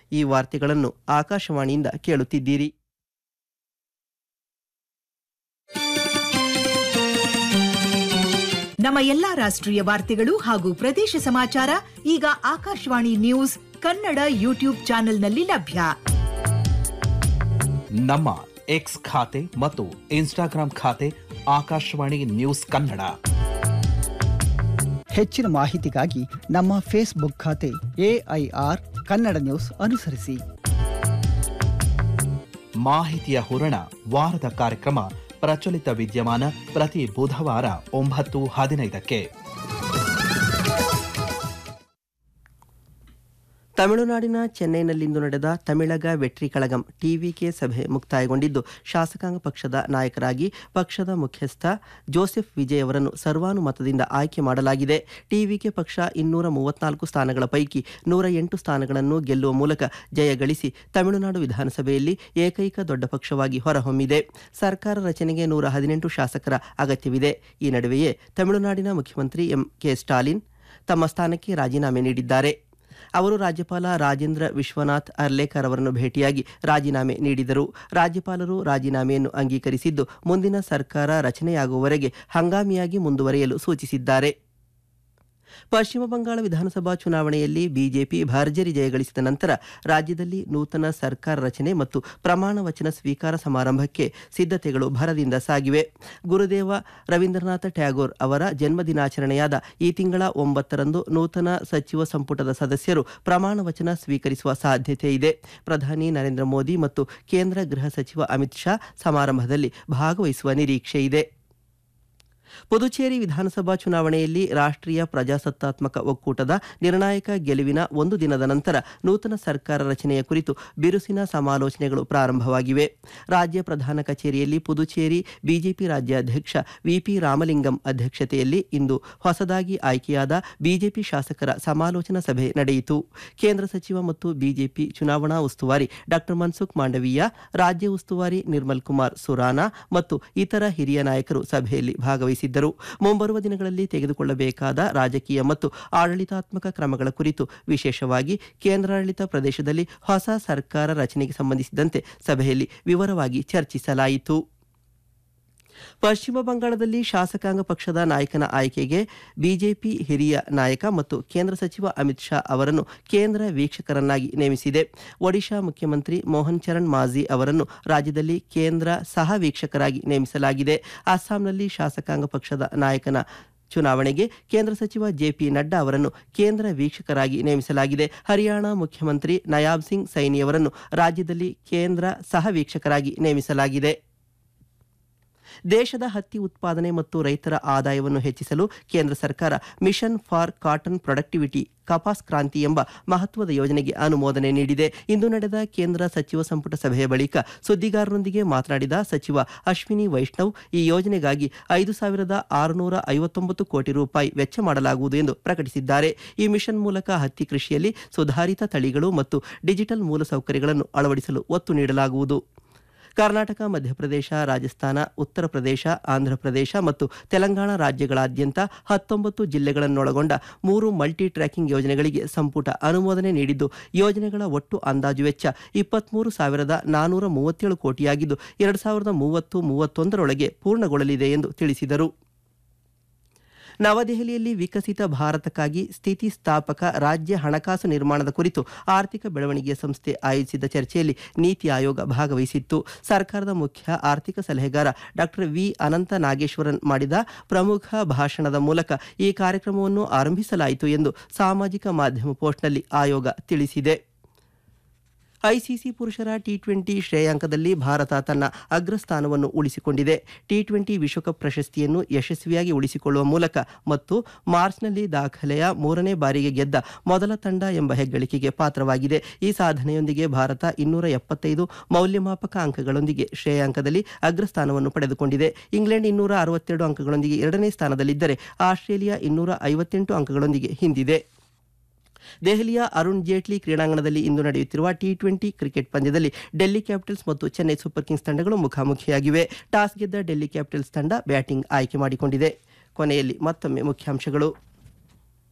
ಈ ವಾರ್ತೆಗಳನ್ನು ಆಕಾಶವಾಣಿಯಿಂದ ಕೇಳುತ್ತಿದ್ದೀರಿ ನಮ್ಮ ಎಲ್ಲಾ ರಾಷ್ಟ್ರೀಯ ವಾರ್ತೆಗಳು ಹಾಗೂ ಪ್ರದೇಶ ಸಮಾಚಾರ ಈಗ ಆಕಾಶವಾಣಿ ನ್ಯೂಸ್ ಕನ್ನಡ ಯೂಟ್ಯೂಬ್ ಚಾನೆಲ್ನಲ್ಲಿ ಲಭ್ಯ ನಮ್ಮ ಎಕ್ಸ್ ಖಾತೆ ಮತ್ತು ಇನ್ಸ್ಟಾಗ್ರಾಂ ಖಾತೆ ಆಕಾಶವಾಣಿ ನ್ಯೂಸ್ ಕನ್ನಡ ಹೆಚ್ಚಿನ ಮಾಹಿತಿಗಾಗಿ ನಮ್ಮ ಫೇಸ್ಬುಕ್ ಖಾತೆ ಎಐಆರ್ ಕನ್ನಡ ನ್ಯೂಸ್ ಅನುಸರಿಸಿ ಮಾಹಿತಿಯ ಹೂರಣ ವಾರದ ಕಾರ್ಯಕ್ರಮ ಪ್ರಚಲಿತ ವಿದ್ಯಮಾನ ಪ್ರತಿ ಬುಧವಾರ ಒಂಬತ್ತು ಹದಿನೈದಕ್ಕೆ ತಮಿಳುನಾಡಿನ ಚೆನ್ನೈನಲ್ಲಿಂದು ನಡೆದ ತಮಿಳಗ ವೆಟ್ರಿ ಕಳಗಂ ಟಿವಿಕೆ ಸಭೆ ಮುಕ್ತಾಯಗೊಂಡಿದ್ದು ಶಾಸಕಾಂಗ ಪಕ್ಷದ ನಾಯಕರಾಗಿ ಪಕ್ಷದ ಮುಖ್ಯಸ್ಥ ಜೋಸೆಫ್ ವಿಜಯ್ ಅವರನ್ನು ಸರ್ವಾನುಮತದಿಂದ ಆಯ್ಕೆ ಮಾಡಲಾಗಿದೆ ಟಿವಿಕೆ ಪಕ್ಷ ಇನ್ನೂರ ಮೂವತ್ನಾಲ್ಕು ಸ್ಥಾನಗಳ ಪೈಕಿ ನೂರ ಎಂಟು ಸ್ಥಾನಗಳನ್ನು ಗೆಲ್ಲುವ ಮೂಲಕ ಜಯ ಗಳಿಸಿ ತಮಿಳುನಾಡು ವಿಧಾನಸಭೆಯಲ್ಲಿ ಏಕೈಕ ದೊಡ್ಡ ಪಕ್ಷವಾಗಿ ಹೊರಹೊಮ್ಮಿದೆ ಸರ್ಕಾರ ರಚನೆಗೆ ನೂರ ಹದಿನೆಂಟು ಶಾಸಕರ ಅಗತ್ಯವಿದೆ ಈ ನಡುವೆಯೇ ತಮಿಳುನಾಡಿನ ಮುಖ್ಯಮಂತ್ರಿ ಎಂ ಕೆ ಸ್ಟಾಲಿನ್ ತಮ್ಮ ಸ್ಥಾನಕ್ಕೆ ರಾಜೀನಾಮೆ ನೀಡಿದ್ದಾರೆ ಅವರು ರಾಜ್ಯಪಾಲ ರಾಜೇಂದ್ರ ವಿಶ್ವನಾಥ್ ಅರ್ಲೇಕರ್ ಅವರನ್ನು ಭೇಟಿಯಾಗಿ ರಾಜೀನಾಮೆ ನೀಡಿದರು ರಾಜ್ಯಪಾಲರು ರಾಜೀನಾಮೆಯನ್ನು ಅಂಗೀಕರಿಸಿದ್ದು ಮುಂದಿನ ಸರ್ಕಾರ ರಚನೆಯಾಗುವವರೆಗೆ ಹಂಗಾಮಿಯಾಗಿ ಮುಂದುವರಿಯಲು ಸೂಚಿಸಿದ್ದಾರೆ ಪಶ್ಚಿಮ ಬಂಗಾಳ ವಿಧಾನಸಭಾ ಚುನಾವಣೆಯಲ್ಲಿ ಬಿಜೆಪಿ ಭರ್ಜರಿ ಜಯಗಳಿಸಿದ ನಂತರ ರಾಜ್ಯದಲ್ಲಿ ನೂತನ ಸರ್ಕಾರ ರಚನೆ ಮತ್ತು ಪ್ರಮಾಣ ವಚನ ಸ್ವೀಕಾರ ಸಮಾರಂಭಕ್ಕೆ ಸಿದ್ಧತೆಗಳು ಭರದಿಂದ ಸಾಗಿವೆ ಗುರುದೇವ ರವೀಂದ್ರನಾಥ ಟ್ಯಾಗೋರ್ ಅವರ ಜನ್ಮದಿನಾಚರಣೆಯಾದ ಈ ತಿಂಗಳ ಒಂಬತ್ತರಂದು ನೂತನ ಸಚಿವ ಸಂಪುಟದ ಸದಸ್ಯರು ಪ್ರಮಾಣ ವಚನ ಸ್ವೀಕರಿಸುವ ಸಾಧ್ಯತೆ ಇದೆ ಪ್ರಧಾನಿ ನರೇಂದ್ರ ಮೋದಿ ಮತ್ತು ಕೇಂದ್ರ ಗೃಹ ಸಚಿವ ಅಮಿತ್ ಶಾ ಸಮಾರಂಭದಲ್ಲಿ ಭಾಗವಹಿಸುವ ನಿರೀಕ್ಷೆ ಇದೆ ಪುದುಚೇರಿ ವಿಧಾನಸಭಾ ಚುನಾವಣೆಯಲ್ಲಿ ರಾಷ್ಟ್ರೀಯ ಪ್ರಜಾಸತ್ತಾತ್ಮಕ ಒಕ್ಕೂಟದ ನಿರ್ಣಾಯಕ ಗೆಲುವಿನ ಒಂದು ದಿನದ ನಂತರ ನೂತನ ಸರ್ಕಾರ ರಚನೆಯ ಕುರಿತು ಬಿರುಸಿನ ಸಮಾಲೋಚನೆಗಳು ಪ್ರಾರಂಭವಾಗಿವೆ ರಾಜ್ಯ ಪ್ರಧಾನ ಕಚೇರಿಯಲ್ಲಿ ಪುದುಚೇರಿ ಬಿಜೆಪಿ ರಾಜ್ಯಾಧ್ಯಕ್ಷ ವಿಪಿ ರಾಮಲಿಂಗಂ ಅಧ್ಯಕ್ಷತೆಯಲ್ಲಿ ಇಂದು ಹೊಸದಾಗಿ ಆಯ್ಕೆಯಾದ ಬಿಜೆಪಿ ಶಾಸಕರ ಸಮಾಲೋಚನಾ ಸಭೆ ನಡೆಯಿತು ಕೇಂದ್ರ ಸಚಿವ ಮತ್ತು ಬಿಜೆಪಿ ಚುನಾವಣಾ ಉಸ್ತುವಾರಿ ಡಾಕ್ಟರ್ ಮನ್ಸುಖ್ ಮಾಂಡವೀಯ ರಾಜ್ಯ ಉಸ್ತುವಾರಿ ನಿರ್ಮಲ್ ಕುಮಾರ್ ಸುರಾನಾ ಮತ್ತು ಇತರ ಹಿರಿಯ ನಾಯಕರು ಸಭೆಯಲ್ಲಿ ಭಾಗವಹಿಸಿದ್ದರು ಮುಂಬರುವ ದಿನಗಳಲ್ಲಿ ತೆಗೆದುಕೊಳ್ಳಬೇಕಾದ ರಾಜಕೀಯ ಮತ್ತು ಆಡಳಿತಾತ್ಮಕ ಕ್ರಮಗಳ ಕುರಿತು ವಿಶೇಷವಾಗಿ ಕೇಂದ್ರಾಡಳಿತ ಪ್ರದೇಶದಲ್ಲಿ ಹೊಸ ಸರ್ಕಾರ ರಚನೆಗೆ ಸಂಬಂಧಿಸಿದಂತೆ ಸಭೆಯಲ್ಲಿ ವಿವರವಾಗಿ ಚರ್ಚಿಸಲಾಯಿತು ಪಶ್ಚಿಮ ಬಂಗಾಳದಲ್ಲಿ ಶಾಸಕಾಂಗ ಪಕ್ಷದ ನಾಯಕನ ಆಯ್ಕೆಗೆ ಬಿಜೆಪಿ ಹಿರಿಯ ನಾಯಕ ಮತ್ತು ಕೇಂದ್ರ ಸಚಿವ ಅಮಿತ್ ಶಾ ಅವರನ್ನು ಕೇಂದ್ರ ವೀಕ್ಷಕರನ್ನಾಗಿ ನೇಮಿಸಿದೆ ಒಡಿಶಾ ಮುಖ್ಯಮಂತ್ರಿ ಮೋಹನ್ ಚರಣ್ ಮಾಝಿ ಅವರನ್ನು ರಾಜ್ಯದಲ್ಲಿ ಕೇಂದ್ರ ಸಹ ವೀಕ್ಷಕರಾಗಿ ನೇಮಿಸಲಾಗಿದೆ ಅಸ್ಸಾಂನಲ್ಲಿ ಶಾಸಕಾಂಗ ಪಕ್ಷದ ನಾಯಕನ ಚುನಾವಣೆಗೆ ಕೇಂದ್ರ ಸಚಿವ ಜೆಪಿ ನಡ್ಡಾ ಅವರನ್ನು ಕೇಂದ್ರ ವೀಕ್ಷಕರಾಗಿ ನೇಮಿಸಲಾಗಿದೆ ಹರಿಯಾಣ ಮುಖ್ಯಮಂತ್ರಿ ನಯಾಬ್ ಸಿಂಗ್ ಸೈನಿ ಅವರನ್ನು ರಾಜ್ಯದಲ್ಲಿ ಕೇಂದ್ರ ಸಹ ವೀಕ್ಷಕರಾಗಿ ನೇಮಿಸಲಾಗಿದೆ ದೇಶದ ಹತ್ತಿ ಉತ್ಪಾದನೆ ಮತ್ತು ರೈತರ ಆದಾಯವನ್ನು ಹೆಚ್ಚಿಸಲು ಕೇಂದ್ರ ಸರ್ಕಾರ mission for cotton productivity Kapas Kranti ಎಂಬ ಮಹತ್ವದ ಯೋಜನೆಗೆ ಅನುಮೋದನೆ ನೀಡಿದೆ ಇಂದು ನಡೆದ ಕೇಂದ್ರ ಸಚಿವ ಸಂಪುಟ ಸಭೆಯ ಬಳಿಕ ಸುದ್ದಿಗಾರರೊಂದಿಗೆ ಮಾತನಾಡಿದ ಸಚಿವ ಅಶ್ವಿನಿ ವೈಷ್ಣವ್ ಈ ಯೋಜನೆಗಾಗಿ ಐದು ಸಾವಿರದ ಆರುನೂರ ಐವತ್ತೊಂಬತ್ತು ಕೋಟಿ ರೂಪಾಯಿ ವೆಚ್ಚ ಮಾಡಲಾಗುವುದು ಎಂದು ಪ್ರಕಟಿಸಿದ್ದಾರೆ ಈ ಮಿಷನ್ ಮೂಲಕ ಹತ್ತಿ ಕೃಷಿಯಲ್ಲಿ ಸುಧಾರಿತ ತಳಿಗಳು ಮತ್ತು ಡಿಜಿಟಲ್ ಮೂಲಸೌಕರ್ಯಗಳನ್ನು ಅಳವಡಿಸಲು ಒತ್ತು ನೀಡಲಾಗುವುದು ಕರ್ನಾಟಕ ಮಧ್ಯಪ್ರದೇಶ ರಾಜಸ್ಥಾನ ಉತ್ತರ ಪ್ರದೇಶ ಆಂಧ್ರಪ್ರದೇಶ ಮತ್ತು ತೆಲಂಗಾಣ ರಾಜ್ಯಗಳಾದ್ಯಂತ ಹತ್ತೊಂಬತ್ತು ಜಿಲ್ಲೆಗಳನ್ನೊಳಗೊಂಡ ಮೂರು ಮಲ್ಟಿ ಟ್ರ್ಯಾಕಿಂಗ್ ಯೋಜನೆಗಳಿಗೆ ಸಂಪುಟ ಅನುಮೋದನೆ ನೀಡಿದ್ದು ಯೋಜನೆಗಳ ಒಟ್ಟು ಅಂದಾಜು ವೆಚ್ಚ ಇಪ್ಪತ್ಮೂರು ಸಾವಿರದ ನಾನೂರ ಮೂವತ್ತೇಳು ಕೋಟಿಯಾಗಿದ್ದು ಎರಡು ಸಾವಿರದ ಮೂವತ್ತು ಮೂವತ್ತೊಂದರೊಳಗೆ ಪೂರ್ಣಗೊಳ್ಳಲಿದೆ ಎಂದು ತಿಳಿಸಿದರು ನವದೆಹಲಿಯಲ್ಲಿ ವಿಕಸಿತ ಭಾರತಕ್ಕಾಗಿ ಸ್ಥಿತಿಸ್ಥಾಪಕ ರಾಜ್ಯ ಹಣಕಾಸು ನಿರ್ಮಾಣದ ಕುರಿತು ಆರ್ಥಿಕ ಬೆಳವಣಿಗೆಯ ಸಂಸ್ಥೆ ಆಯೋಜಿಸಿದ್ದ ಚರ್ಚೆಯಲ್ಲಿ ನೀತಿ ಆಯೋಗ ಭಾಗವಹಿಸಿತ್ತು ಸರ್ಕಾರದ ಮುಖ್ಯ ಆರ್ಥಿಕ ಸಲಹೆಗಾರ ಡಾಕ್ಟರ್ ವಿ ಅನಂತ ನಾಗೇಶ್ವರನ್ ಮಾಡಿದ ಪ್ರಮುಖ ಭಾಷಣದ ಮೂಲಕ ಈ ಕಾರ್ಯಕ್ರಮವನ್ನು ಆರಂಭಿಸಲಾಯಿತು ಎಂದು ಸಾಮಾಜಿಕ ಮಾಧ್ಯಮ ಪೋಸ್ಟ್ನಲ್ಲಿ ಆಯೋಗ ತಿಳಿಸಿದೆ ಐಸಿಸಿ ಪುರುಷರ ಟಿ ಟ್ವೆಂಟಿ ಶ್ರೇಯಾಂಕದಲ್ಲಿ ಭಾರತ ತನ್ನ ಅಗ್ರಸ್ಥಾನವನ್ನು ಉಳಿಸಿಕೊಂಡಿದೆ ಟಿ ಟ್ವೆಂಟಿ ವಿಶ್ವಕಪ್ ಪ್ರಶಸ್ತಿಯನ್ನು ಯಶಸ್ವಿಯಾಗಿ ಉಳಿಸಿಕೊಳ್ಳುವ ಮೂಲಕ ಮತ್ತು ಮಾರ್ಚ್ನಲ್ಲಿ ದಾಖಲೆಯ ಮೂರನೇ ಬಾರಿಗೆ ಗೆದ್ದ ಮೊದಲ ತಂಡ ಎಂಬ ಹೆಗ್ಗಳಿಕೆಗೆ ಪಾತ್ರವಾಗಿದೆ ಈ ಸಾಧನೆಯೊಂದಿಗೆ ಭಾರತ ಇನ್ನೂರ ಎಪ್ಪತ್ತೈದು ಮೌಲ್ಯಮಾಪಕ ಅಂಕಗಳೊಂದಿಗೆ ಶ್ರೇಯಾಂಕದಲ್ಲಿ ಅಗ್ರಸ್ಥಾನವನ್ನು ಪಡೆದುಕೊಂಡಿದೆ ಇಂಗ್ಲೆಂಡ್ ಇನ್ನೂರ ಅರವತ್ತೆರಡು ಅಂಕಗಳೊಂದಿಗೆ ಎರಡನೇ ಸ್ಥಾನದಲ್ಲಿದ್ದರೆ ಆಸ್ಟ್ರೇಲಿಯಾ ಇನ್ನೂರ ಐವತ್ತೆಂಟು ಅಂಕಗಳೊಂದಿಗೆ ಹಿಂದಿದೆ ದೆಹಲಿಯ ಅರುಣ್ ಜೇಟ್ಲಿ ಕ್ರೀಡಾಂಗಣದಲ್ಲಿ ಇಂದು ನಡೆಯುತ್ತಿರುವ ಟಿ ಟ್ವೆಂಟಿ ಕ್ರಿಕೆಟ್ ಪಂದ್ಯದಲ್ಲಿ ಡೆಲ್ಲಿ ಕ್ಯಾಪಿಟಲ್ಸ್ ಮತ್ತು ಚೆನ್ನೈ ಸೂಪರ್ ಕಿಂಗ್ಸ್ ತಂಡಗಳು ಮುಖಾಮುಖಿಯಾಗಿವೆ ಟಾಸ್ ಗೆದ್ದ ಡೆಲ್ಲಿ ಕ್ಯಾಪಿಟಲ್ಸ್ ತಂಡ ಬ್ಯಾಟಿಂಗ್ ಆಯ್ಕೆ ಮಾಡಿಕೊಂಡಿದೆ ಕೊನೆಯಲ್ಲಿ ಮತ್ತೊಮ್ಮೆ ಮುಖ್ಯಾಂಶಗಳು